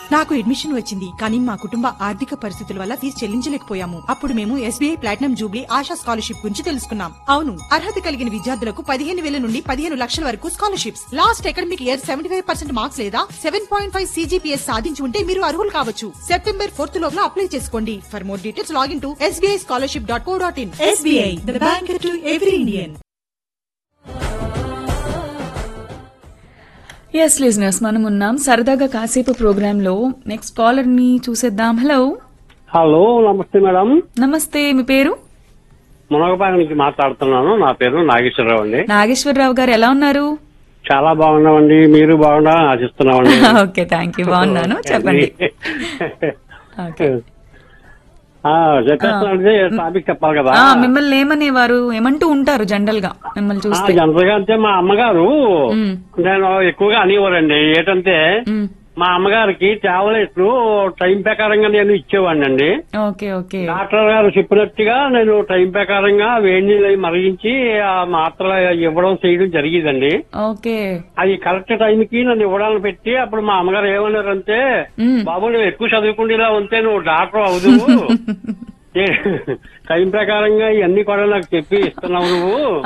నాకు అడ్మిషన్ వచ్చింది కానీ మా కుటుంబ ఆర్థిక పరిస్థితుల వల్ల ఫీజు చెల్లించలేకపోయాము అప్పుడు మేము SBI platinum jubilee Asha scholarship గురించి తెలుసుకున్నాం అవును అర్హత కలిగిన విద్యార్థులకు పదిహేను వేల నుండి పదిహేను లక్షల వరకు scholarships last academic year seventy five percent marks లేదా సెవెన్ పాయింట్ ఫైవ్ సీజీపీఎస్ సాధించి ఉంటే మీరు అర్హులు కావచ్చు సెప్టెంబర్ ఫోర్త్ లోపల అప్లై చేసుకోండి for more details login to SBI scholarship dot co dot in SBI the bank to every Indian s listeners మనం ఉన్నాం సరదాగా కాసేపు ప్రోగ్రామ్ లో నెక్స్ట్ కాలర్ ని చూసేద్దాం హలో హలో నమస్తే మేడం నమస్తే మీ పేరు మునగపాక నుంచి మాట్లాడుతున్నాను నా పేరు నాగేశ్వరరావు అండి నాగేశ్వరరావు గారు ఎలా ఉన్నారు చాలా బాగున్నామండి మీరు బాగున్నా ఆశిస్తున్నామండి ఓకే థ్యాంక్ యూ బాగున్నాను చెప్పండి ఓకే ఆ, చెప్పేస్తానంటే టాపిక్ చెప్పాలి కదా ఆ, మిమ్మల్ని ఏమనేవారు ఏమంటూ ఉంటారు జనరల్ గా మిమ్మల్ని చూస్తే జనరల్ గా అంటే మా అమ్మగారు మ్, నేను ఎక్కువగా అనేవారండి ఏంటంటే మ్, మా అమ్మగారికి టాబ్లెట్లు టైం ప్రకారంగా నేను ఇచ్చేవాడిని అండి ఓకే ఓకే డాక్టర్ గారు చెప్పినట్టుగా నేను టైం ప్రకారంగా వేడి నీళ్ళు అవి మరిగించి ఆ మాత్రలు ఇవ్వడం చేయడం జరిగేదండి ఓకే అది కరెక్ట్ టైంకి నన్ను ఇవ్వడానికి పెట్టి అప్పుడు మా అమ్మగారు ఏమన్నారంటే మ్, బాబు నువ్వు ఎక్కువ చదువుకుంటేలా ఉంటే నువ్వు డాక్టర్ అవుదు టైం ప్రకారంగా ఇవన్నీ కూడా నాకు చెప్పి ఇస్తున్నావు నువ్వు